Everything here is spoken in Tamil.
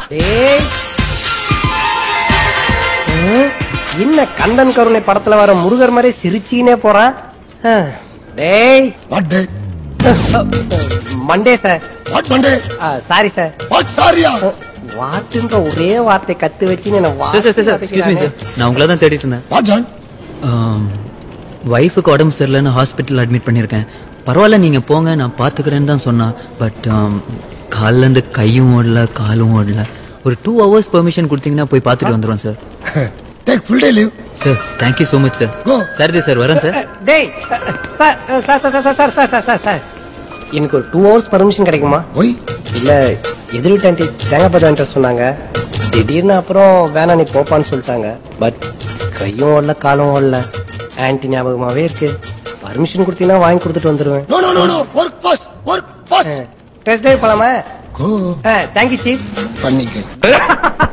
டேய் ம், என்ன கந்தன் கருணை படத்துல வர முருகர் மாதிரி சிரிச்சிக்கினே போறான் ஆ, டேய் what day Monday sir what Monday sorry sir what சாரியா வாட்டுன்ற ஒரே வார்த்தை கத்து வச்சு என்ன sir sir sir excuse me sir நான் உங்களை தான் தேடிட்டு இருந்தேன் வாட் ஜான் ஒய்ஃபுக்கு உடம்பு சரியில்லைன்னு ஹாஸ்பிட்டல் அட்மிட் பண்ணியிருக்கேன் பரவாயில்ல நீங்கள் போங்க நான் பார்த்துக்கிறேன்னு தான் சொன்னான் பட் கால்லேருந்து கையும் ஓடல காலும் ஓடல ஒரு டூ ஹவர்ஸ் பெர்மிஷன் கொடுத்தீங்கன்னா போய் பார்த்துட்டு வந்துடுவோம் sir take full day leave sir thank you so much sir Go. சரிஜி சார் வரேன் சார் டேய் sir sir sir sir sir sir sir sir sir எனக்கு ஒரு டூ ஹவர்ஸ் பர்மிஷன் கிடைக்குமா ஒய் இல்ல எதிர் வீட்டு ஆண்டி தேங்காய் பதான்ட்ட சொன்னாங்க திடீர்னு அப்புறம் வேணாம் நீ போப்பான்னு சொல்லிட்டாங்க பட் கையும் ஓடல காலும் ஓடல ஆன்டி ஞாபகமாவே இருக்கு பர்மிஷன் கொடுத்தீங்கன்னா வாங்கி கொடுத்துட்டு வந்துடுவேன் no no no no work fast work fast test dive போலாமா கோ தேங்க்யூ சீஃப் பண்ணிக்க